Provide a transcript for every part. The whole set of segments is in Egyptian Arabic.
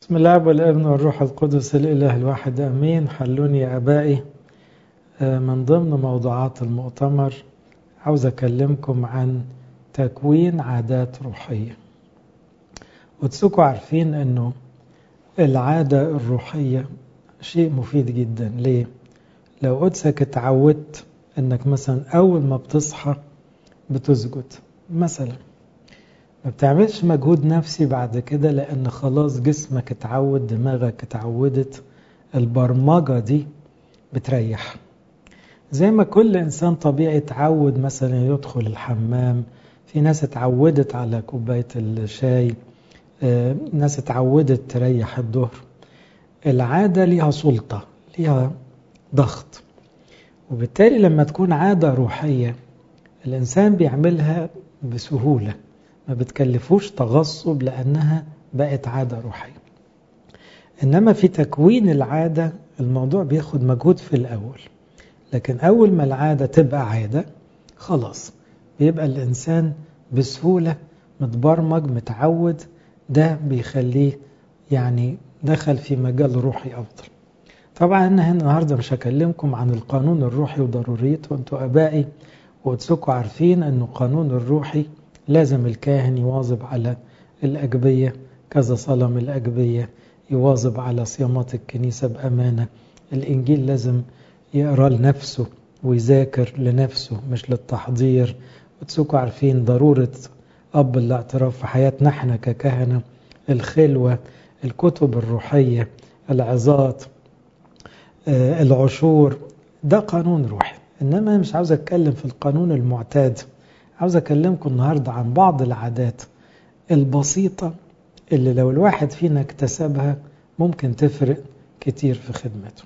بسم الله والابن والروح القدس الإله الواحد أمين حلوني يا أبائي من ضمن موضوعات المؤتمر عاوز أكلمكم عن تكوين عادات روحية وتسوكوا عارفين أنه العادة الروحية شيء مفيد جدا ليه؟ لو قدسك اتعودت أنك مثلا أول ما بتصحى بتسجد مثلا ما بتعملش مجهود نفسي بعد كده لأن خلاص جسمك اتعود دماغك اتعودت البرمجة دي بتريح زي ما كل إنسان طبيعي اتعود مثلا يدخل الحمام في ناس اتعودت على كوباية الشاي ناس اتعودت تريح الظهر العادة ليها سلطة ليها ضغط وبالتالي لما تكون عادة روحية الإنسان بيعملها بسهولة ما بتكلفوش تغصب لأنها بقت عادة روحية إنما في تكوين العادة الموضوع بياخد مجهود في الأول لكن أول ما العادة تبقى عادة خلاص بيبقى الإنسان بسهولة متبرمج متعود ده بيخليه يعني دخل في مجال روحي أفضل طبعا أنا هنا النهاردة مش هكلمكم عن القانون الروحي وضروريته أنتوا أبائي وتسكوا عارفين أنه القانون الروحي لازم الكاهن يواظب على الأجبية كذا صلاة من الأجبية يواظب على صيامات الكنيسة بأمانة الإنجيل لازم يقرأ لنفسه ويذاكر لنفسه مش للتحضير وتسوكوا عارفين ضرورة أب الاعتراف في حياتنا احنا ككهنة الخلوة الكتب الروحية العظات آه العشور ده قانون روحي إنما مش عاوز أتكلم في القانون المعتاد عاوز أكلمكم النهاردة عن بعض العادات البسيطة اللي لو الواحد فينا اكتسبها ممكن تفرق كتير في خدمته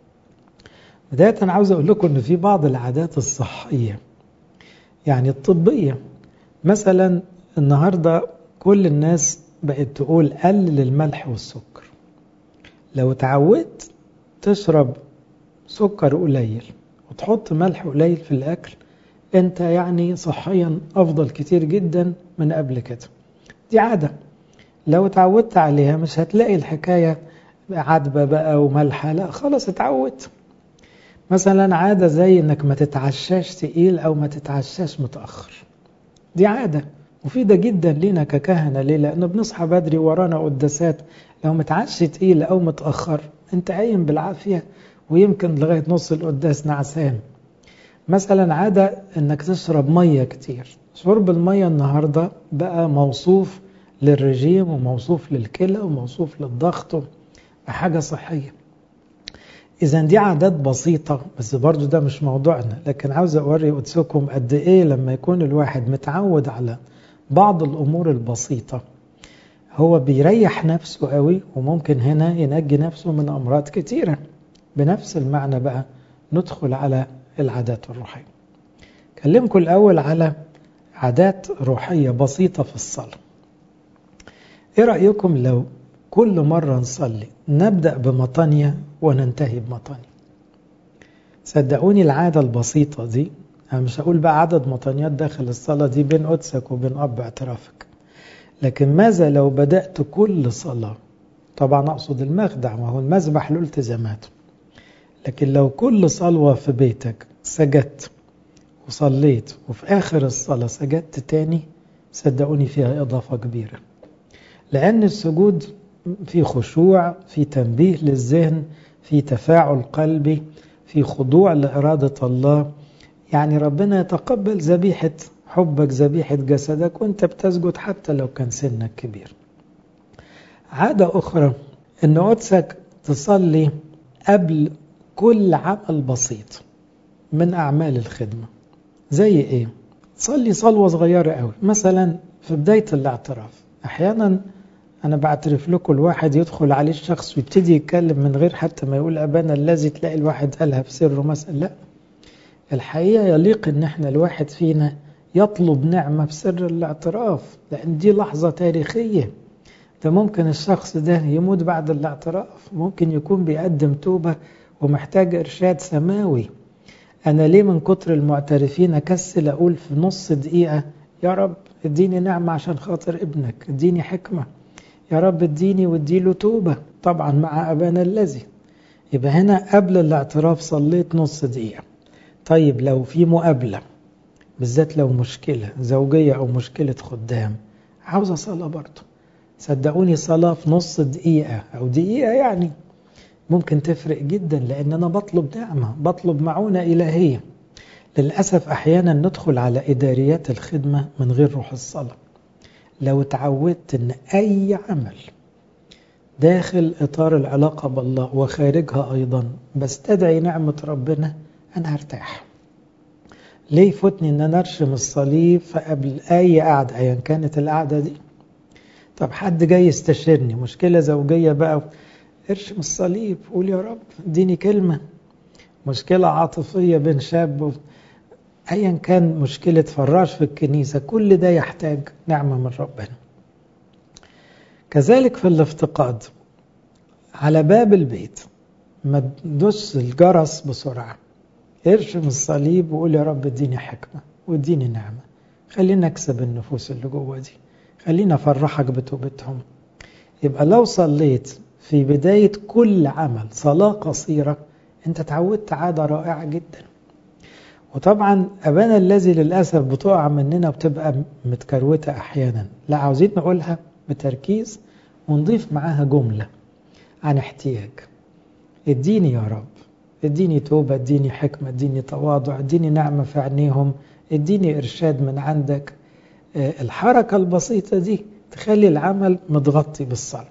بداية أنا عاوز أقول لكم أن في بعض العادات الصحية يعني الطبية مثلا النهاردة كل الناس بقت تقول قلل الملح والسكر لو تعودت تشرب سكر قليل وتحط ملح قليل في الأكل انت يعني صحيا افضل كتير جدا من قبل كده دي عادة لو اتعودت عليها مش هتلاقي الحكاية عدبة بقى وملحة لا خلاص اتعودت مثلا عادة زي انك ما تتعشاش تقيل او ما تتعشاش متأخر دي عادة مفيدة جدا لينا ككهنة ليه لانه بنصحى بدري ورانا قداسات لو متعشي تقيل او متأخر انت قايم بالعافية ويمكن لغاية نص القداس نعسان مثلا عادة انك تشرب مية كتير شرب المية النهاردة بقى موصوف للرجيم وموصوف للكلى وموصوف للضغط حاجة صحية إذا دي عادات بسيطة بس برضو ده مش موضوعنا لكن عاوز أوري قدسكم قد إيه لما يكون الواحد متعود على بعض الأمور البسيطة هو بيريح نفسه قوي وممكن هنا ينجي نفسه من أمراض كتيرة بنفس المعنى بقى ندخل على العادات الروحية كلمكم الأول على عادات روحية بسيطة في الصلاة إيه رأيكم لو كل مرة نصلي نبدأ بمطانية وننتهي بمطانية صدقوني العادة البسيطة دي أنا مش هقول بقى عدد مطانيات داخل الصلاة دي بين قدسك وبين أب اعترافك لكن ماذا لو بدأت كل صلاة طبعا أقصد المخدع ما هو المذبح له التزاماته لكن لو كل صلوة في بيتك سجدت وصليت وفي آخر الصلاة سجدت تاني صدقوني فيها إضافة كبيرة لأن السجود في خشوع في تنبيه للذهن في تفاعل قلبي في خضوع لإرادة الله يعني ربنا يتقبل ذبيحة حبك ذبيحة جسدك وانت بتسجد حتى لو كان سنك كبير عادة أخرى أن قدسك تصلي قبل كل عمل بسيط من أعمال الخدمة زي إيه؟ تصلي صلوة صغيرة قوي مثلا في بداية الاعتراف أحيانا أنا بعترف لكم الواحد يدخل عليه الشخص ويبتدي يتكلم من غير حتى ما يقول أبانا الذي تلاقي الواحد قالها في سره مثلا لا الحقيقة يليق إن إحنا الواحد فينا يطلب نعمة في سر الاعتراف لأن دي لحظة تاريخية ده ممكن الشخص ده يموت بعد الاعتراف ممكن يكون بيقدم توبة ومحتاج إرشاد سماوي أنا ليه من كتر المعترفين أكسل أقول في نص دقيقة يا رب اديني نعمة عشان خاطر ابنك اديني حكمة يا رب اديني واديله توبة طبعا مع أبانا الذي يبقى هنا قبل الاعتراف صليت نص دقيقة طيب لو في مقابلة بالذات لو مشكلة زوجية أو مشكلة خدام عاوزة صلاة برضه صدقوني صلاة في نص دقيقة أو دقيقة يعني ممكن تفرق جدا لأن أنا بطلب نعمة بطلب معونة إلهية للأسف أحيانا ندخل على إداريات الخدمة من غير روح الصلاة لو تعودت أن أي عمل داخل إطار العلاقة بالله وخارجها أيضا بستدعي نعمة ربنا أنا هرتاح ليه فوتني أن أنا أرشم الصليب فقبل أي قعدة أيا كانت القعدة دي طب حد جاي يستشيرني مشكلة زوجية بقى ارشم الصليب قول يا رب اديني كلمة مشكلة عاطفية بين شاب و... ايا كان مشكلة فراش في الكنيسة كل ده يحتاج نعمة من ربنا كذلك في الافتقاد على باب البيت ما تدوس الجرس بسرعة ارشم الصليب وقول يا رب اديني حكمة واديني نعمة خلينا اكسب النفوس اللي جوه دي خلينا افرحك بتوبتهم يبقى لو صليت في بداية كل عمل صلاة قصيرة انت تعودت عادة رائعة جدا وطبعا أبانا الذي للأسف بتقع مننا وبتبقى متكروتة أحيانا لا عاوزين نقولها بتركيز ونضيف معاها جملة عن احتياج اديني يا رب اديني توبة اديني حكمة اديني تواضع اديني نعمة في عينيهم اديني إرشاد من عندك الحركة البسيطة دي تخلي العمل متغطي بالصلاة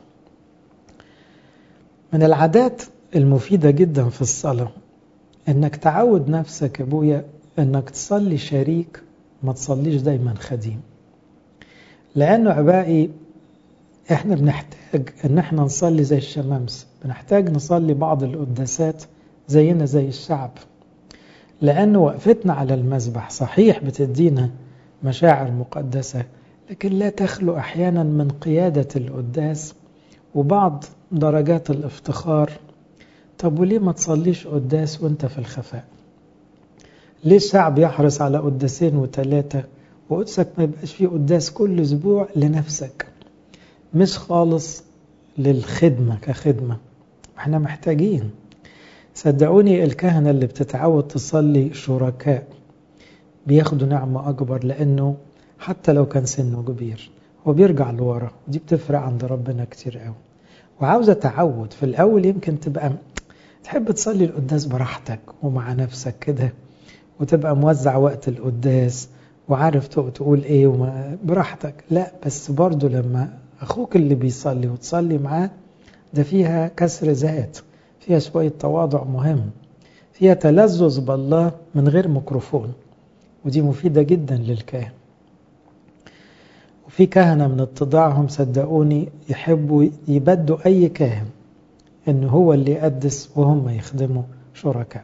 من العادات المفيدة جدا في الصلاة انك تعود نفسك يا ابويا انك تصلي شريك ما تصليش دايما خديم لانه عبائي احنا بنحتاج ان احنا نصلي زي الشمامسة بنحتاج نصلي بعض القداسات زينا زي الشعب لانه وقفتنا على المذبح صحيح بتدينا مشاعر مقدسة لكن لا تخلو احيانا من قيادة القداس وبعض درجات الافتخار طب وليه ما تصليش قداس وانت في الخفاء ليه الشعب يحرص على قداسين وثلاثة وقدسك ما يبقاش فيه قداس كل اسبوع لنفسك مش خالص للخدمة كخدمة احنا محتاجين صدقوني الكهنة اللي بتتعود تصلي شركاء بياخدوا نعمة أكبر لأنه حتى لو كان سنه كبير هو بيرجع لورا ودي بتفرق عند ربنا كتير قوي وعاوزة تعود في الأول يمكن تبقى تحب تصلي القداس براحتك ومع نفسك كده وتبقى موزع وقت القداس وعارف تقول ايه وما براحتك لا بس برضو لما اخوك اللي بيصلي وتصلي معاه ده فيها كسر ذات فيها شوية تواضع مهم فيها تلذذ بالله من غير ميكروفون ودي مفيدة جدا للكاهن وفي كهنة من اتضاعهم صدقوني يحبوا يبدوا أي كاهن إن هو اللي يقدس وهم يخدموا شركاء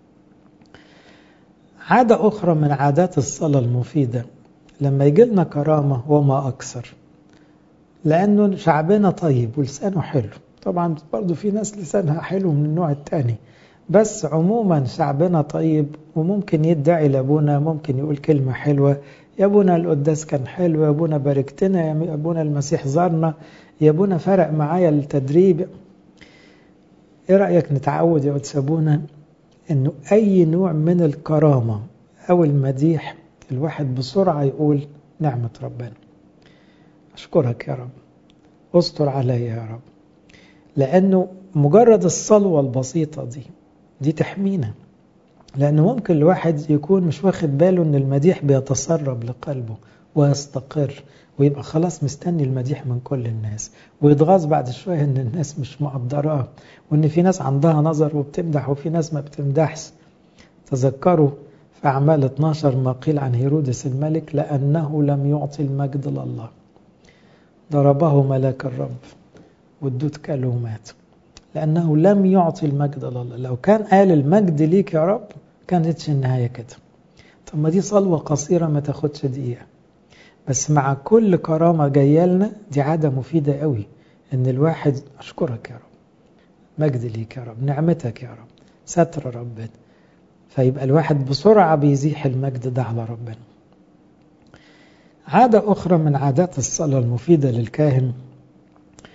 عادة أخرى من عادات الصلاة المفيدة لما يجي لنا كرامة وما أكثر لأنه شعبنا طيب ولسانه حلو طبعا برضو في ناس لسانها حلو من النوع التاني بس عموما شعبنا طيب وممكن يدعي لابونا ممكن يقول كلمة حلوة يا ابونا القداس كان حلو يا ابونا باركتنا يا ابونا المسيح زارنا يا ابونا فرق معايا التدريب ايه رأيك نتعود يا قدس ابونا انه اي نوع من الكرامة او المديح الواحد بسرعة يقول نعمة ربنا اشكرك يا رب استر عليا يا رب لانه مجرد الصلوة البسيطة دي دي تحمينا لأنه ممكن الواحد يكون مش واخد باله أن المديح بيتسرب لقلبه ويستقر ويبقى خلاص مستني المديح من كل الناس ويتغاظ بعد شوية أن الناس مش مقدراه وأن في ناس عندها نظر وبتمدح وفي ناس ما بتمدحش تذكروا في أعمال 12 ما قيل عن هيرودس الملك لأنه لم يعطي المجد لله ضربه ملاك الرب والدود كله ومات لأنه لم يعطي المجد لله لو كان قال المجد ليك يا رب كانتش النهاية كده طب ما دي صلوة قصيرة ما تاخدش دقيقة بس مع كل كرامة جاية لنا دي عادة مفيدة قوي ان الواحد اشكرك يا رب مجد ليك يا رب نعمتك يا رب ستر ربنا فيبقى الواحد بسرعة بيزيح المجد ده على ربنا عادة أخرى من عادات الصلاة المفيدة للكاهن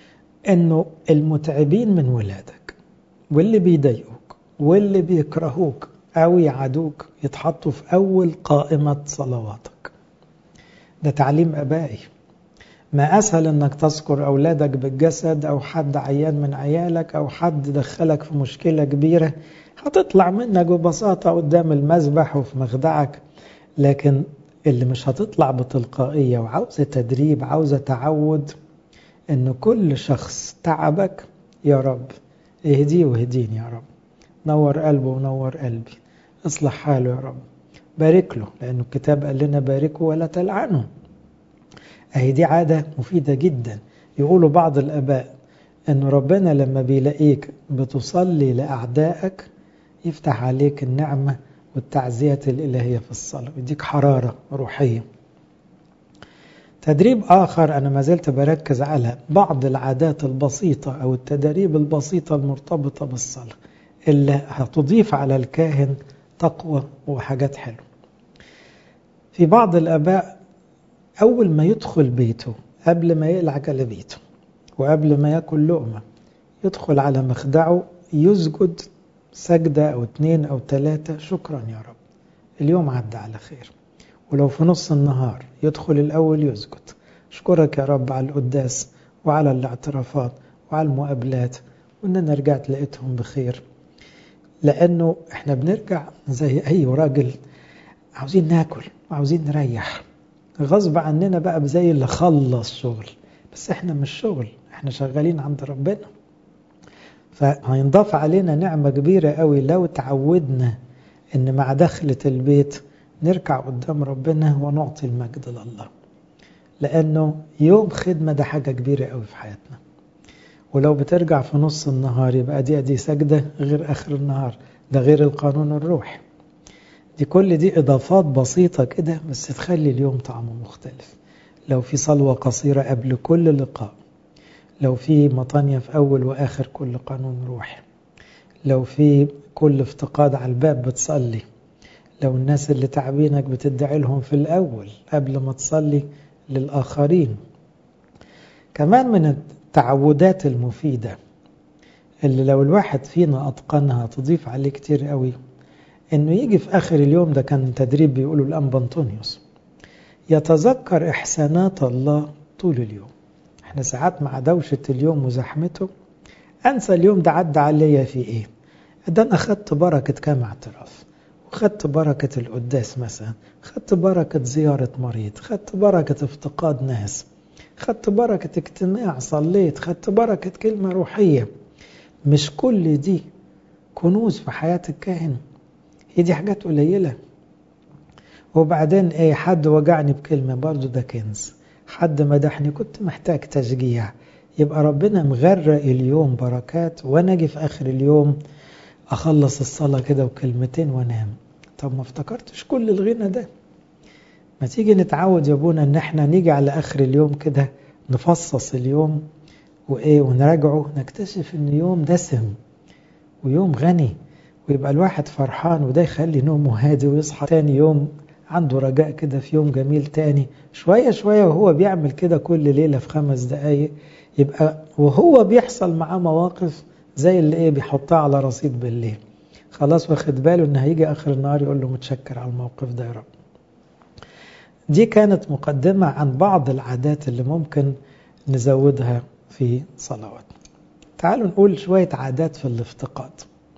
انه المتعبين من ولادك واللي بيضايقوك واللي بيكرهوك او يعادوك يتحطوا في اول قائمة صلواتك ده تعليم ابائي ما اسهل انك تذكر اولادك بالجسد او حد عيان من عيالك او حد دخلك في مشكلة كبيرة هتطلع منك ببساطة قدام المذبح وفي مخدعك لكن اللي مش هتطلع بتلقائية وعاوزة تدريب عاوزة تعود ان كل شخص تعبك يا رب اهديه واهديني يا رب نور قلبه ونور قلبي اصلح حاله يا رب بارك له لأنه الكتاب قال لنا باركه ولا تلعنه اهي دي عادة مفيدة جدا يقولوا بعض الآباء أن ربنا لما بيلاقيك بتصلي لأعدائك يفتح عليك النعمة والتعزية الإلهية في الصلاة يديك حرارة روحية تدريب آخر أنا ما زلت بركز على بعض العادات البسيطة أو التدريب البسيطة المرتبطة بالصلاة اللي هتضيف على الكاهن تقوى وحاجات حلوة في بعض الآباء أول ما يدخل بيته قبل ما يقلع على بيته وقبل ما ياكل لقمة يدخل على مخدعه يسجد سجدة أو اتنين أو تلاتة شكرا يا رب اليوم عدى على خير ولو في نص النهار يدخل الأول يسجد أشكرك يا رب على القداس وعلى الاعترافات وعلى المقابلات وإن أنا رجعت لقيتهم بخير لأنه إحنا بنرجع زي أي راجل عاوزين ناكل وعاوزين نريح غصب عننا بقى زي اللي خلص شغل بس إحنا مش شغل إحنا شغالين عند ربنا فهينضاف علينا نعمة كبيرة قوي لو تعودنا إن مع دخلة البيت نركع قدام ربنا ونعطي المجد لله لأنه يوم خدمة ده حاجة كبيرة قوي في حياتنا ولو بترجع في نص النهار يبقى دي دي سجدة غير آخر النهار ده غير القانون الروحي دي كل دي إضافات بسيطة كده بس تخلي اليوم طعمه مختلف لو في صلوة قصيرة قبل كل لقاء لو في مطانية في أول وآخر كل قانون روحي لو في كل افتقاد على الباب بتصلي لو الناس اللي تعبينك بتدعي لهم في الأول قبل ما تصلي للآخرين كمان من التعودات المفيدة اللي لو الواحد فينا أتقنها تضيف عليه كتير قوي إنه يجي في آخر اليوم ده كان تدريب بيقولوا الأنبا أنطونيوس يتذكر إحسانات الله طول اليوم احنا ساعات مع دوشة اليوم وزحمته أنسى اليوم ده عدى عليا في إيه ده أنا خدت بركة كام اعتراف وخدت بركة القداس مثلا خدت بركة زيارة مريض خدت بركة افتقاد ناس خدت بركة اجتماع صليت خدت بركة كلمة روحية مش كل دي كنوز في حياة الكاهن هي دي حاجات قليلة وبعدين ايه حد وجعني بكلمة برضو ده كنز حد مدحني كنت محتاج تشجيع يبقى ربنا مغرق اليوم بركات وانا اجي في اخر اليوم اخلص الصلاة كده وكلمتين وانام طب ما افتكرتش كل الغنى ده ما تيجي نتعود يا ابونا ان احنا نيجي على اخر اليوم كده نفصص اليوم وايه ونراجعه نكتشف ان يوم دسم ويوم غني ويبقى الواحد فرحان وده يخلي نومه هادي ويصحى تاني يوم عنده رجاء كده في يوم جميل تاني شوية شوية وهو بيعمل كده كل ليلة في خمس دقايق يبقى وهو بيحصل معاه مواقف زي اللي ايه بيحطها على رصيد بالليل خلاص واخد باله ان هيجي اخر النهار يقول له متشكر على الموقف ده يا رب دي كانت مقدمة عن بعض العادات اللي ممكن نزودها في صلواتنا تعالوا نقول شوية عادات في الافتقاد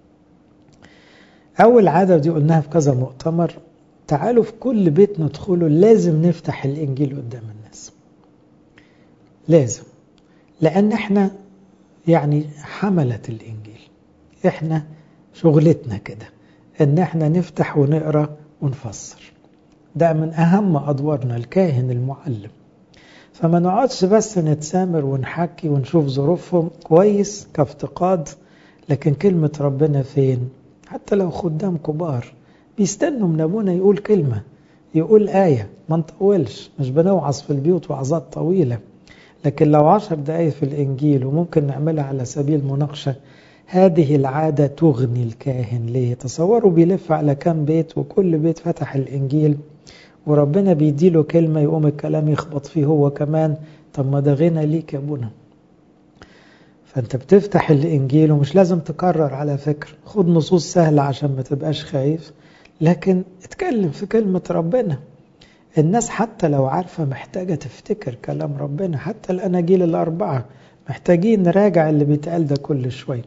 أول عادة دي قلناها في كذا مؤتمر تعالوا في كل بيت ندخله لازم نفتح الإنجيل قدام الناس لازم لأن احنا يعني حملة الإنجيل احنا شغلتنا كده ان احنا نفتح ونقرأ ونفسر ده من أهم أدوارنا الكاهن المعلم فما نقعدش بس نتسامر ونحكي ونشوف ظروفهم كويس كافتقاد لكن كلمة ربنا فين حتى لو خدام كبار بيستنوا من أبونا يقول كلمة يقول آية ما نطولش مش بنوعظ في البيوت وعظات طويلة لكن لو عشر دقايق في الإنجيل وممكن نعملها على سبيل مناقشة هذه العادة تغني الكاهن ليه تصوروا بيلف على كام بيت وكل بيت فتح الإنجيل وربنا بيديله كلمة يقوم الكلام يخبط فيه هو كمان طب ما ده غنى ليك يا ابونا فانت بتفتح الانجيل ومش لازم تكرر على فكرة خد نصوص سهلة عشان ما تبقاش خايف لكن اتكلم في كلمة ربنا الناس حتى لو عارفة محتاجة تفتكر كلام ربنا حتى الأناجيل الأربعة محتاجين نراجع اللي بيتقال ده كل شوي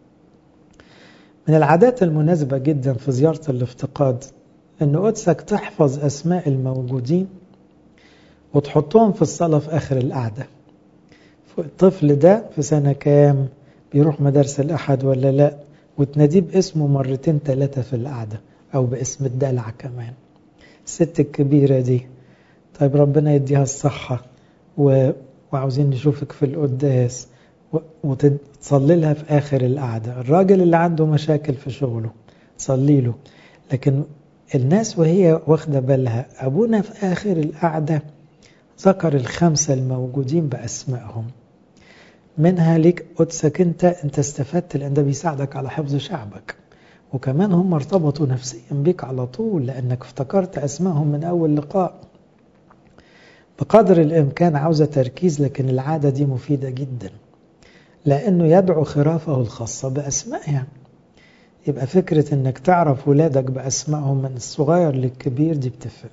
من العادات المناسبة جدا في زيارة الافتقاد أن قدسك تحفظ أسماء الموجودين وتحطهم في الصلاة في آخر القعدة الطفل ده في سنة كام بيروح مدارس الأحد ولا لا وتناديه باسمه مرتين ثلاثة في القعدة أو باسم الدلع كمان الست الكبيرة دي طيب ربنا يديها الصحة و... وعاوزين نشوفك في القداس و... وتصلي لها في آخر القعدة الراجل اللي عنده مشاكل في شغله تصلي له لكن الناس وهي واخدة بالها أبونا في آخر القعدة ذكر الخمسة الموجودين بأسمائهم منها ليك قدسك انت انت استفدت لان ده بيساعدك على حفظ شعبك وكمان هم ارتبطوا نفسيا بيك على طول لانك افتكرت اسمائهم من اول لقاء بقدر الامكان عاوزة تركيز لكن العادة دي مفيدة جدا لانه يدعو خرافه الخاصة باسمائها يبقى فكرة انك تعرف ولادك باسمائهم من الصغير للكبير دي بتفرق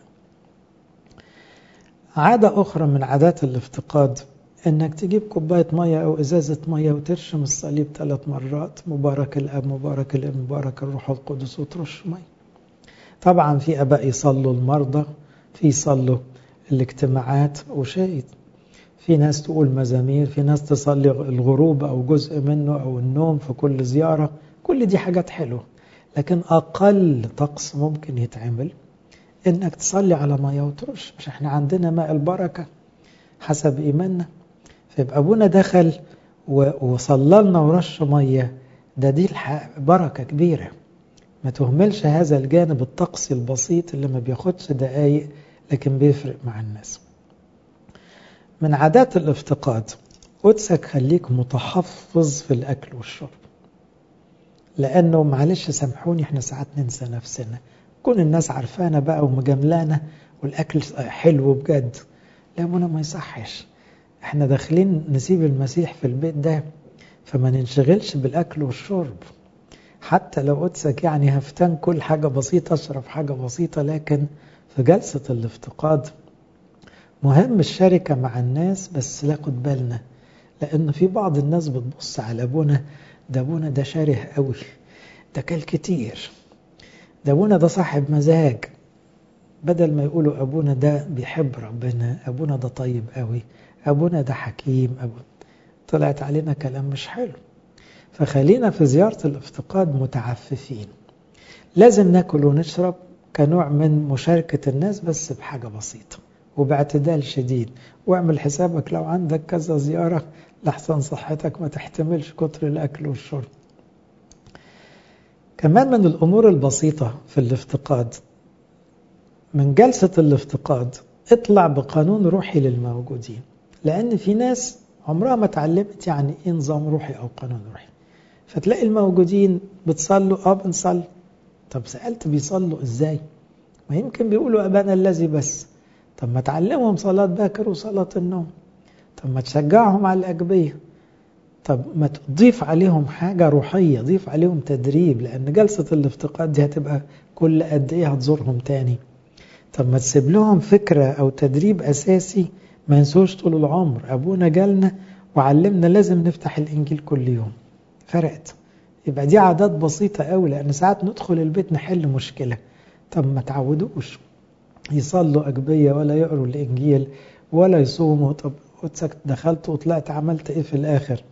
عادة أخرى من عادات الافتقاد إنك تجيب كوباية مية أو إزازة مية وترشم الصليب ثلاث مرات مبارك الأب مبارك الابن مبارك الروح القدس وترش مية طبعا في أباء يصلوا المرضى في يصلوا الاجتماعات وشيء في ناس تقول مزامير في ناس تصلي الغروب أو جزء منه أو النوم في كل زيارة كل دي حاجات حلوة لكن أقل طقس ممكن يتعمل انك تصلي على ميه وترش مش احنا عندنا ماء البركه حسب ايماننا فيبقى ابونا دخل وصلى لنا ورش ميه ده دي بركه كبيره ما تهملش هذا الجانب الطقسي البسيط اللي ما بياخدش دقايق لكن بيفرق مع الناس من عادات الافتقاد قدسك خليك متحفظ في الاكل والشرب لانه معلش سامحوني احنا ساعات ننسى نفسنا كون الناس عارفانا بقى ومجاملانا والاكل حلو بجد لا ابونا ما يصحش احنا داخلين نسيب المسيح في البيت ده فما ننشغلش بالاكل والشرب حتى لو قدسك يعني هفتان كل حاجه بسيطه اشرب حاجه بسيطه لكن في جلسه الافتقاد مهم الشركه مع الناس بس ناخد بالنا لان في بعض الناس بتبص على ابونا ده ابونا ده شره قوي ده كل كتير ده ابونا ده صاحب مزاج بدل ما يقولوا ابونا ده بيحب ربنا ابونا ده طيب قوي ابونا ده حكيم أبونا. طلعت علينا كلام مش حلو فخلينا في زيارة الافتقاد متعففين لازم ناكل ونشرب كنوع من مشاركة الناس بس بحاجة بسيطة وباعتدال شديد واعمل حسابك لو عندك كذا زيارة لحسن صحتك ما تحتملش كتر الأكل والشرب كمان من الأمور البسيطة في الافتقاد من جلسة الافتقاد اطلع بقانون روحي للموجودين لأن في ناس عمرها ما اتعلمت يعني ايه نظام روحي أو قانون روحي فتلاقي الموجودين بتصلوا اه بنصلي طب سألت بيصلوا ازاي ما يمكن بيقولوا أبانا الذي بس طب ما تعلمهم صلاة باكر وصلاة النوم طب ما تشجعهم على الأجبية طب ما تضيف عليهم حاجة روحية ضيف عليهم تدريب لأن جلسة الافتقاد دي هتبقى كل قد إيه هتزورهم تاني طب ما تسيب لهم فكرة أو تدريب أساسي ما ينسوش طول العمر أبونا جالنا وعلمنا لازم نفتح الإنجيل كل يوم فرقت يبقى دي عادات بسيطة قوي لأن ساعات ندخل البيت نحل مشكلة طب ما تعودوش يصلوا أجبية ولا يقروا الإنجيل ولا يصوموا طب دخلت وطلعت عملت إيه في الآخر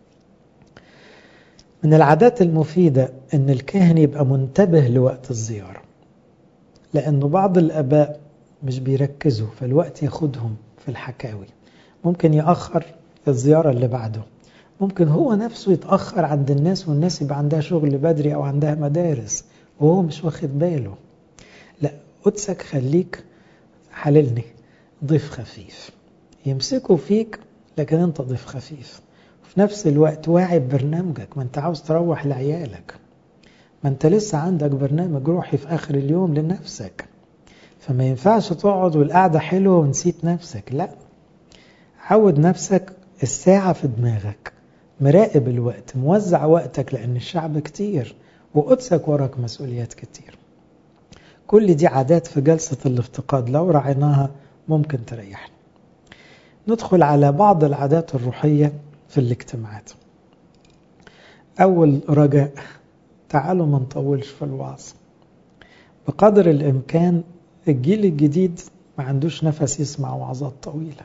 من العادات المفيدة أن الكاهن يبقى منتبه لوقت الزيارة لأنه بعض الأباء مش بيركزوا فالوقت ياخدهم في الحكاوي ممكن يأخر الزيارة اللي بعده ممكن هو نفسه يتأخر عند الناس والناس يبقى عندها شغل بدري أو عندها مدارس وهو مش واخد باله لا قدسك خليك حللني ضيف خفيف يمسكوا فيك لكن انت ضيف خفيف في نفس الوقت واعي ببرنامجك ما انت عاوز تروح لعيالك ما انت لسه عندك برنامج روحي في اخر اليوم لنفسك فما ينفعش تقعد والقعدة حلوة ونسيت نفسك لا عود نفسك الساعة في دماغك مراقب الوقت موزع وقتك لأن الشعب كتير وقدسك وراك مسؤوليات كتير كل دي عادات في جلسة الافتقاد لو رعيناها ممكن تريحنا ندخل على بعض العادات الروحية في الاجتماعات أول رجاء تعالوا ما نطولش في الوعظ بقدر الإمكان الجيل الجديد ما عندوش نفس يسمع وعظات طويلة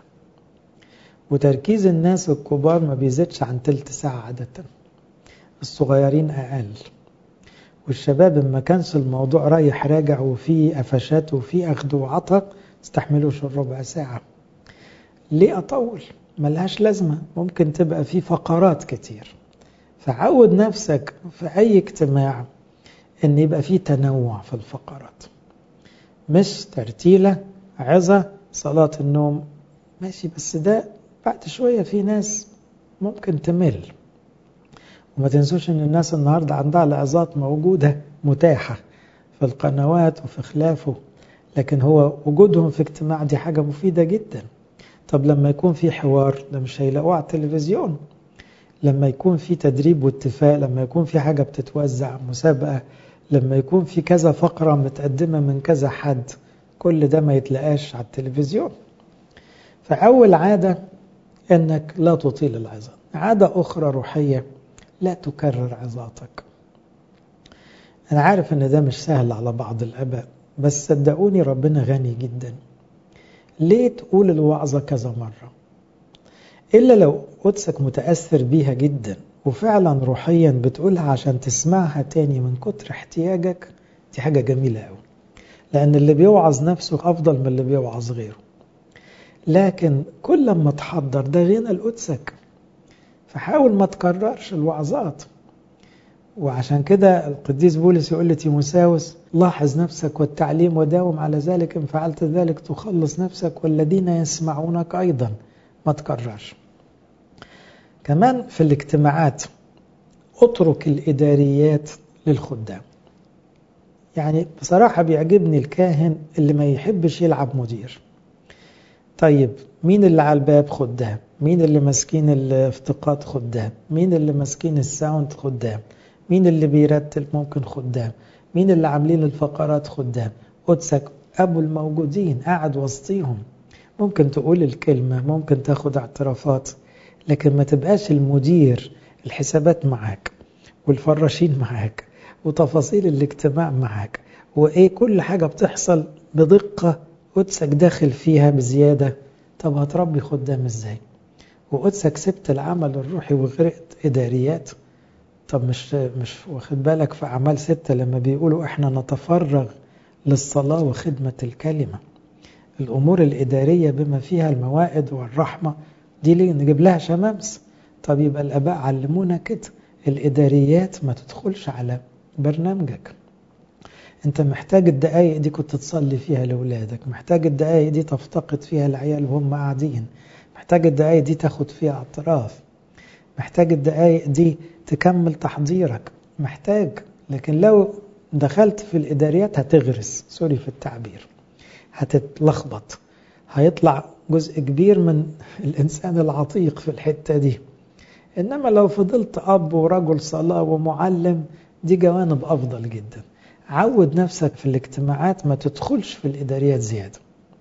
وتركيز الناس الكبار ما بيزيدش عن تلت ساعة عادة الصغيرين أقل والشباب ما كانش الموضوع رايح راجع وفيه قفشات وفيه أخذ وعطا استحملوش الربع ساعة ليه أطول؟ ملهاش لازمة ممكن تبقى فيه فقرات كتير فعود نفسك في أي اجتماع أن يبقى فيه تنوع في الفقرات مش ترتيلة عظة صلاة النوم ماشي بس ده بعد شوية في ناس ممكن تمل وما تنسوش ان الناس النهاردة عندها العظات موجودة متاحة في القنوات وفي خلافه لكن هو وجودهم في اجتماع دي حاجة مفيدة جدا طب لما يكون في حوار ده مش هيلاقوه على التلفزيون لما يكون في تدريب واتفاق لما يكون في حاجة بتتوزع مسابقة لما يكون في كذا فقرة متقدمة من كذا حد كل ده ما يتلقاش على التلفزيون فأول عادة أنك لا تطيل العظة عادة أخرى روحية لا تكرر عظاتك أنا عارف أن ده مش سهل على بعض الأباء بس صدقوني ربنا غني جدا ليه تقول الوعظة كذا مرة إلا لو قدسك متأثر بيها جدا وفعلا روحيا بتقولها عشان تسمعها تاني من كتر احتياجك دي حاجة جميلة قوي لأن اللي بيوعظ نفسه أفضل من اللي بيوعظ غيره لكن كل ما تحضر ده غنى لقدسك فحاول ما تكررش الوعظات وعشان كده القديس بولس يقول لتيموساوس لاحظ نفسك والتعليم وداوم على ذلك ان فعلت ذلك تخلص نفسك والذين يسمعونك ايضا ما تكررش كمان في الاجتماعات اترك الاداريات للخدام يعني بصراحة بيعجبني الكاهن اللي ما يحبش يلعب مدير طيب مين اللي على الباب خدام مين اللي ماسكين الافتقاد خدام مين اللي ماسكين الساوند خدام مين اللي بيرتل ممكن خدام مين اللي عاملين الفقرات خدام قدسك ابو الموجودين قاعد وسطيهم ممكن تقول الكلمة ممكن تاخد اعترافات لكن ما تبقاش المدير الحسابات معاك والفراشين معاك وتفاصيل الاجتماع معاك وايه كل حاجة بتحصل بدقة قدسك داخل فيها بزيادة طب هتربي خدام ازاي وقدسك سبت العمل الروحي وغرقت إداريات طب مش مش واخد بالك في أعمال ستة لما بيقولوا إحنا نتفرغ للصلاة وخدمة الكلمة الأمور الإدارية بما فيها الموائد والرحمة دي ليه نجيب لها شمامس طب يبقى الآباء علمونا كده الإداريات ما تدخلش على برنامجك انت محتاج الدقايق دي كنت تصلي فيها لأولادك محتاج الدقايق دي تفتقد فيها العيال وهم قاعدين محتاج الدقايق دي تاخد فيها اعتراف محتاج الدقايق دي تكمل تحضيرك محتاج لكن لو دخلت في الإداريات هتغرس سوري في التعبير هتتلخبط هيطلع جزء كبير من الإنسان العتيق في الحتة دي إنما لو فضلت أب ورجل صلاة ومعلم دي جوانب أفضل جدا عود نفسك في الاجتماعات ما تدخلش في الإداريات زيادة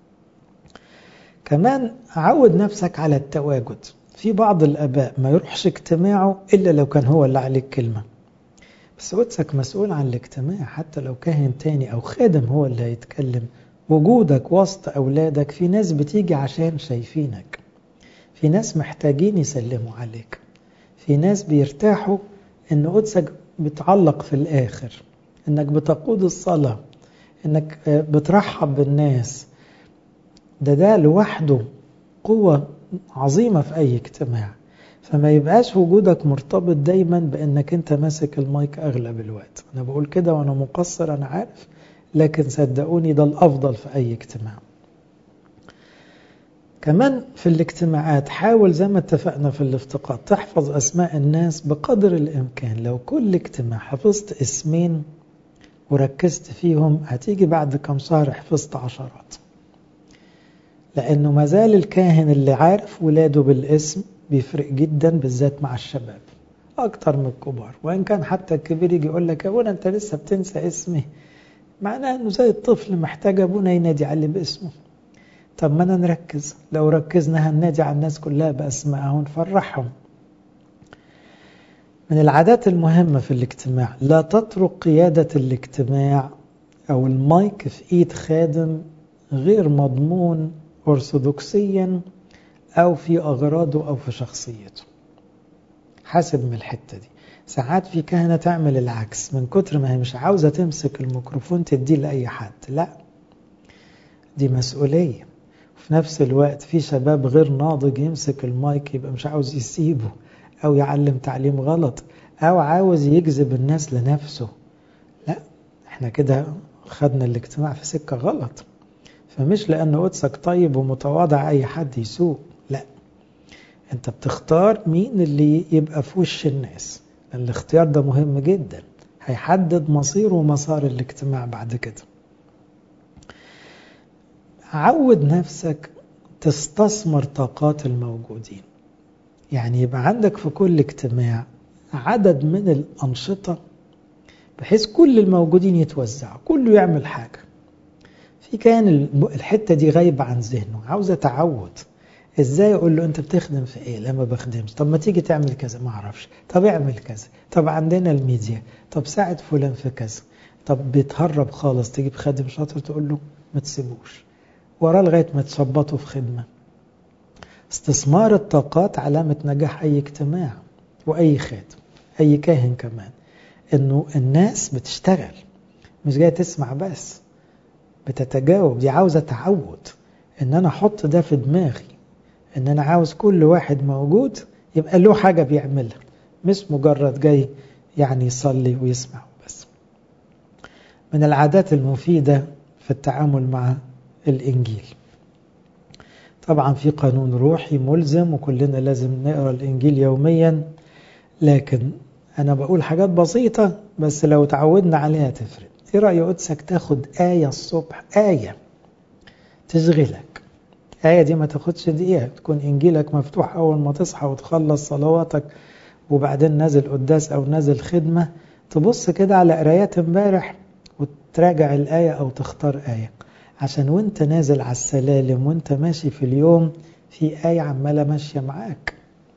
كمان عود نفسك على التواجد في بعض الآباء ما يروحش اجتماعه إلا لو كان هو اللي عليك كلمة بس قدسك مسؤول عن الاجتماع حتى لو كاهن تاني أو خادم هو اللي هيتكلم وجودك وسط أولادك في ناس بتيجي عشان شايفينك في ناس محتاجين يسلموا عليك في ناس بيرتاحوا ان قدسك بتعلق في الآخر انك بتقود الصلاة انك بترحب بالناس ده ده لوحده قوة عظيمة في أي اجتماع فما يبقاش وجودك مرتبط دايما بأنك أنت ماسك المايك أغلب الوقت أنا بقول كده وأنا مقصر أنا عارف لكن صدقوني ده الأفضل في أي اجتماع كمان في الاجتماعات حاول زي ما اتفقنا في الافتقاد تحفظ أسماء الناس بقدر الإمكان لو كل اجتماع حفظت اسمين وركزت فيهم هتيجي بعد كم شهر حفظت عشرات لأنه مازال الكاهن اللي عارف ولاده بالاسم بيفرق جدا بالذات مع الشباب أكتر من الكبار وإن كان حتى الكبير يجي يقول لك يا أبونا أنت لسه بتنسى اسمي معناه أنه زي الطفل محتاج أبونا ينادي عليه باسمه طب ما أنا نركز لو ركزنا هننادي على الناس كلها بأسمائها ونفرحهم من العادات المهمة في الاجتماع لا تترك قيادة الاجتماع أو المايك في إيد خادم غير مضمون أرثوذكسيا أو في أغراضه أو في شخصيته حاسب من الحتة دي ساعات في كهنة تعمل العكس من كتر ما هي مش عاوزة تمسك الميكروفون تديه لأي حد لا دي مسؤولية وفي نفس الوقت في شباب غير ناضج يمسك المايك يبقى مش عاوز يسيبه أو يعلم تعليم غلط أو عاوز يجذب الناس لنفسه لا احنا كده خدنا الاجتماع في سكة غلط فمش لأن قدسك طيب ومتواضع أي حد يسوق لا انت بتختار مين اللي يبقى في وش الناس لأن الاختيار ده مهم جدا هيحدد مصير ومسار الاجتماع بعد كده عود نفسك تستثمر طاقات الموجودين يعني يبقى عندك في كل اجتماع عدد من الأنشطة بحيث كل الموجودين يتوزعوا كله يعمل حاجة في كان الحتة دي غايبة عن ذهنه عاوزة تعود ازاي اقول له انت بتخدم في ايه لا ما بخدمش طب ما تيجي تعمل كذا ما اعرفش طب اعمل كذا طب عندنا الميديا طب ساعد فلان في كذا طب بيتهرب خالص تجيب خادم شاطر تقول له ما تسيبوش وراه لغايه ما تشبطه في خدمه استثمار الطاقات علامه نجاح اي اجتماع واي خادم اي كاهن كمان انه الناس بتشتغل مش جايه تسمع بس بتتجاوب دي عاوزه تعود ان انا احط ده في دماغي ان انا عاوز كل واحد موجود يبقى له حاجة بيعملها مش مجرد جاي يعني يصلي ويسمع بس من العادات المفيدة في التعامل مع الإنجيل طبعا في قانون روحي ملزم وكلنا لازم نقرأ الإنجيل يوميا لكن أنا بقول حاجات بسيطة بس لو تعودنا عليها تفرق إيه رأي قدسك تاخد آية الصبح آية تشغلك الآية دي ما تاخدش دقيقة تكون إنجيلك مفتوح أول ما تصحى وتخلص صلواتك وبعدين نازل قداس أو نازل خدمة تبص كده على قرايات امبارح وتراجع الآية أو تختار آية عشان وانت نازل على السلالم وانت ماشي في اليوم في آية عمالة ماشية معاك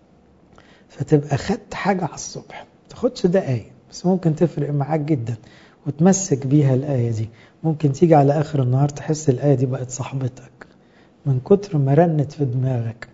فتبقى خدت حاجة على الصبح تاخدش ده آية بس ممكن تفرق معاك جدا وتمسك بيها الآية دي ممكن تيجي على آخر النهار تحس الآية دي بقت صاحبتك من كتر ما رنت في دماغك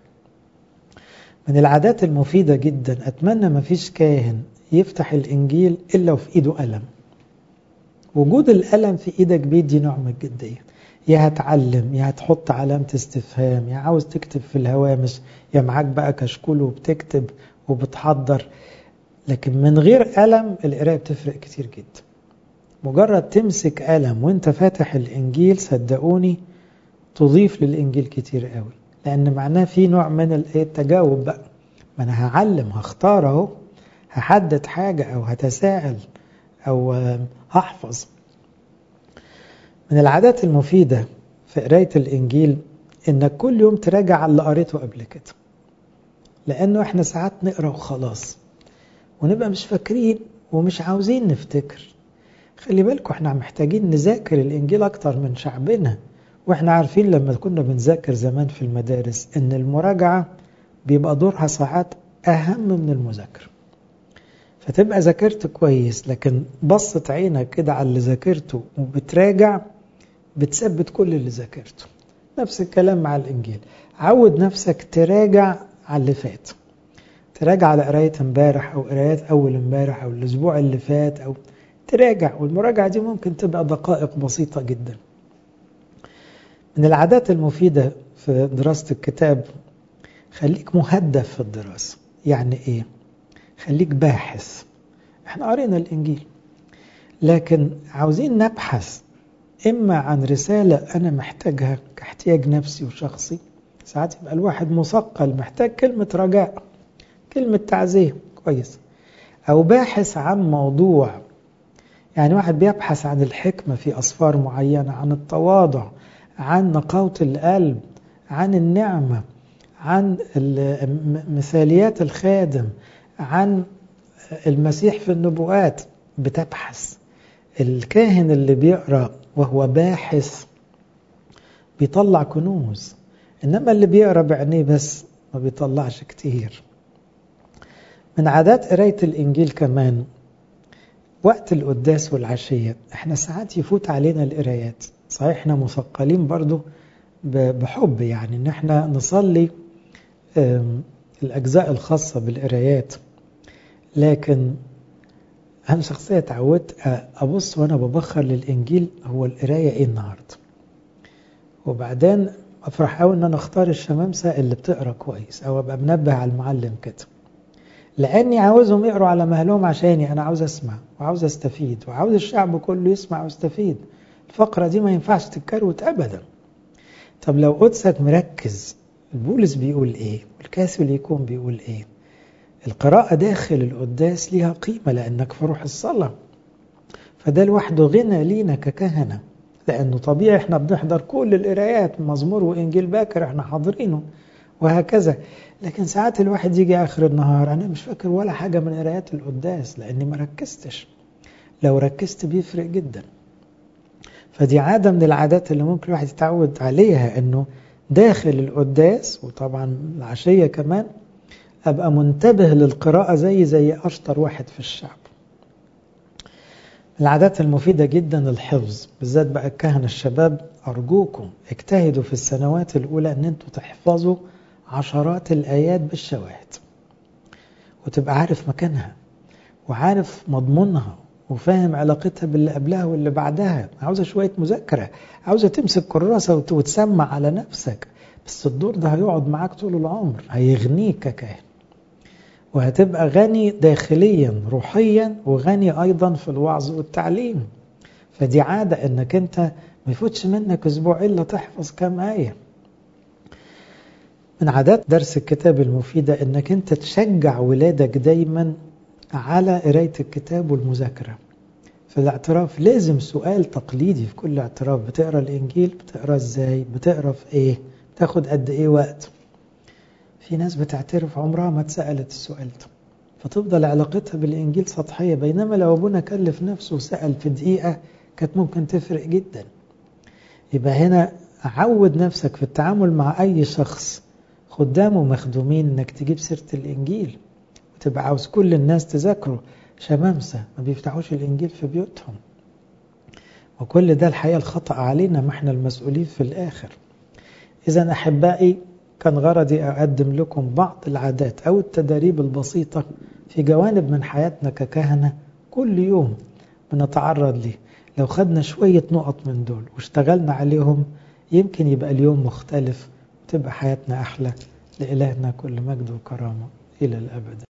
من العادات المفيدة جدا أتمنى ما فيش كاهن يفتح الإنجيل إلا وفي إيده قلم وجود القلم في إيدك بيدي نوع من الجدية يا هتعلم يا هتحط علامة استفهام يا عاوز تكتب في الهوامش يا معاك بقى كشكول وبتكتب وبتحضر لكن من غير قلم القراية بتفرق كتير جدا مجرد تمسك قلم وانت فاتح الإنجيل صدقوني تضيف للإنجيل كتير قوي لأن معناه في نوع من التجاوب بقى ما أنا هعلم هختار أهو هحدد حاجة أو هتساءل أو هحفظ من العادات المفيدة في قراية الإنجيل إنك كل يوم تراجع على اللي قريته قبل كده لأنه إحنا ساعات نقرأ وخلاص ونبقى مش فاكرين ومش عاوزين نفتكر خلي بالكم احنا محتاجين نذاكر الإنجيل أكتر من شعبنا واحنا عارفين لما كنا بنذاكر زمان في المدارس ان المراجعة بيبقى دورها ساعات اهم من المذاكرة فتبقى ذاكرت كويس لكن بصت عينك كده على اللي ذاكرته وبتراجع بتثبت كل اللي ذاكرته نفس الكلام مع الانجيل عود نفسك تراجع على اللي فات تراجع على قراية امبارح او قرايات اول امبارح او الاسبوع اللي فات او تراجع والمراجعة دي ممكن تبقى دقائق بسيطة جدا من العادات المفيدة في دراسة الكتاب خليك مهدف في الدراسة يعني ايه خليك باحث احنا قرينا الانجيل لكن عاوزين نبحث اما عن رسالة انا محتاجها كاحتياج نفسي وشخصي ساعات يبقى الواحد مثقل محتاج كلمة رجاء كلمة تعزية كويس او باحث عن موضوع يعني واحد بيبحث عن الحكمة في أصفار معينة عن التواضع عن نقاوة القلب عن النعمة عن مثاليات الخادم عن المسيح في النبوات بتبحث الكاهن اللي بيقرأ وهو باحث بيطلع كنوز إنما اللي بيقرأ بعينيه بس ما بيطلعش كتير من عادات قراية الإنجيل كمان وقت القداس والعشية احنا ساعات يفوت علينا القرايات صحيح احنا مثقلين برضو بحب يعني ان احنا نصلي الأجزاء الخاصة بالقرايات لكن أنا شخصيا اتعودت أبص وأنا ببخر للإنجيل هو القراية إيه النهاردة وبعدين أفرح أوي إن أنا أختار الشمامسة اللي بتقرا كويس أو أبقى منبه على المعلم كده لأني عاوزهم يقروا على مهلهم عشاني أنا عاوز أسمع وعاوز أستفيد وعاوز الشعب كله يسمع ويستفيد الفقرة دي ما ينفعش تتكروت أبدا طب لو قدسك مركز البولس بيقول إيه والكاثوليكون بيقول إيه القراءة داخل القداس ليها قيمة لأنك في روح الصلاة فده لوحده غنى لينا ككهنة لأنه طبيعي احنا بنحضر كل القرايات مزمور وإنجيل باكر احنا حاضرينه وهكذا لكن ساعات الواحد يجي آخر النهار أنا مش فاكر ولا حاجة من قرايات القداس لأني ما ركزتش لو ركزت بيفرق جدا فدي عادة من العادات اللي ممكن الواحد يتعود عليها أنه داخل القداس وطبعا العشية كمان أبقى منتبه للقراءة زي زي أشطر واحد في الشعب العادات المفيدة جدا الحفظ بالذات بقى الكهنة الشباب أرجوكم اجتهدوا في السنوات الأولى أن انتوا تحفظوا عشرات الآيات بالشواهد وتبقى عارف مكانها وعارف مضمونها وفاهم علاقتها باللي قبلها واللي بعدها عاوزة شوية مذاكرة عاوزة تمسك كراسة وتسمع على نفسك بس الدور ده هيقعد معاك طول العمر هيغنيك ككاهن وهتبقى غني داخليا روحيا وغني ايضا في الوعظ والتعليم فدي عادة انك انت ما يفوتش منك اسبوع الا تحفظ كام آية من عادات درس الكتاب المفيدة انك انت تشجع ولادك دايما على قراية الكتاب والمذاكرة في الاعتراف لازم سؤال تقليدي في كل اعتراف بتقرا الانجيل بتقرا ازاي بتقرا في ايه تاخد قد ايه وقت في ناس بتعترف عمرها ما اتسألت السؤال ده فتفضل علاقتها بالإنجيل سطحية بينما لو أبونا كلف نفسه وسأل في دقيقة كانت ممكن تفرق جدا يبقى هنا عود نفسك في التعامل مع أي شخص خدام ومخدومين انك تجيب سيرة الإنجيل وتبقى عاوز كل الناس تذاكره شمامسة ما بيفتحوش الإنجيل في بيوتهم وكل ده الحقيقة الخطأ علينا ما احنا المسؤولين في الآخر إذا أحبائي كان غرضي أقدم لكم بعض العادات أو التدريب البسيطة في جوانب من حياتنا ككهنة كل يوم بنتعرض ليه لو خدنا شوية نقط من دول واشتغلنا عليهم يمكن يبقى اليوم مختلف وتبقى حياتنا أحلى لإلهنا كل مجد وكرامة إلى الأبد